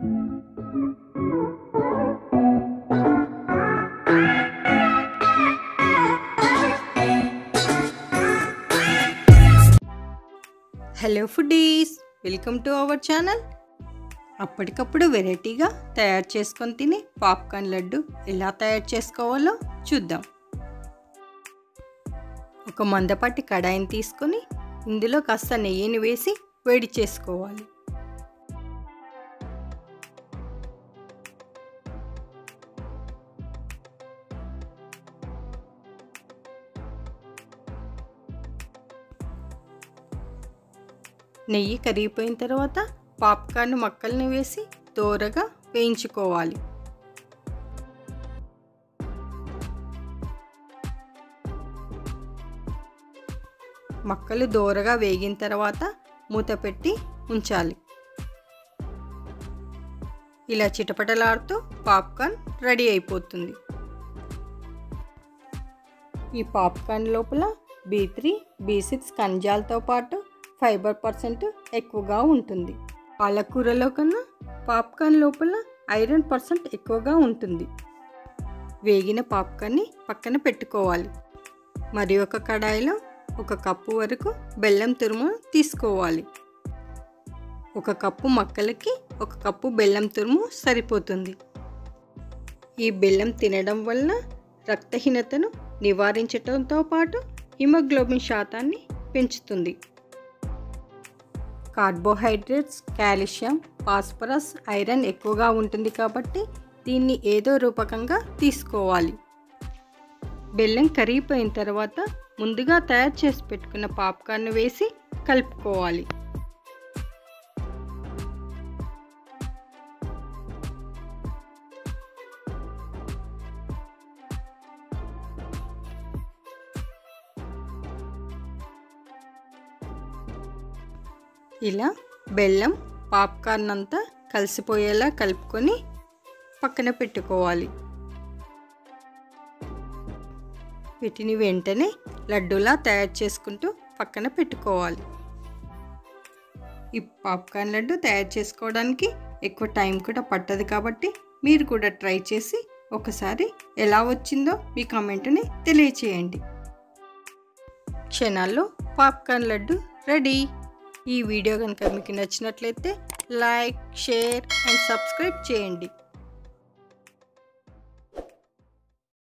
hello foodies welcome to our channel అప్పటికప్పుడు వెరైటీగా తయారు చేసుకొని తిని పాప్కార్న్ లడ్డు ఎలా తయారు చేసుకోవాలో చూద్దాం ఒక మందపాటి కడాయిని తీసుకొని ఇందులో కాస్త నెయ్యిని వేసి వేడి చేసుకోవాలి నెయ్యి కరిగిపోయిన తర్వాత పాప్కార్న్ మక్కల్ని వేసి దోరగా వేయించుకోవాలి మక్కలు దోరగా వేగిన తర్వాత మూత పెట్టి ఉంచాలి ఇలా చిటపటలాడుతూ పాప్కార్న్ రెడీ అయిపోతుంది ఈ పాప్కార్న్ లోపల బీ త్రీ బీ సిక్స్ ఖనిజాలతో పాటు ఫైబర్ పర్సెంట్ ఎక్కువగా ఉంటుంది పాలకూరలో కన్నా పాప్కార్న్ లోపల ఐరన్ పర్సెంట్ ఎక్కువగా ఉంటుంది వేగిన పాప్కార్న్ని పక్కన పెట్టుకోవాలి మరి ఒక కడాయిలో ఒక కప్పు వరకు బెల్లం తురుము తీసుకోవాలి ఒక కప్పు మక్కలకి ఒక కప్పు బెల్లం తురుము సరిపోతుంది ఈ బెల్లం తినడం వలన రక్తహీనతను నివారించడంతో పాటు హిమోగ్లోబిన్ శాతాన్ని పెంచుతుంది కార్బోహైడ్రేట్స్ కాల్షియం ఫాస్ఫరస్ ఐరన్ ఎక్కువగా ఉంటుంది కాబట్టి దీన్ని ఏదో రూపకంగా తీసుకోవాలి బెల్లం కరిగిపోయిన తర్వాత ముందుగా తయారు చేసి పెట్టుకున్న పాప్కార్న్ వేసి కలుపుకోవాలి ఇలా బెల్లం పాప్కార్న్ అంతా కలిసిపోయేలా కలుపుకొని పక్కన పెట్టుకోవాలి వీటిని వెంటనే లడ్డూలా తయారు చేసుకుంటూ పక్కన పెట్టుకోవాలి ఈ పాప్కార్న్ లడ్డు తయారు చేసుకోవడానికి ఎక్కువ టైం కూడా పట్టదు కాబట్టి మీరు కూడా ట్రై చేసి ఒకసారి ఎలా వచ్చిందో మీ కామెంట్ని తెలియచేయండి క్షణాల్లో పాప్కార్న్ లడ్డు రెడీ ఈ వీడియో కనుక మీకు నచ్చినట్లయితే లైక్ షేర్ అండ్ సబ్స్క్రైబ్ చేయండి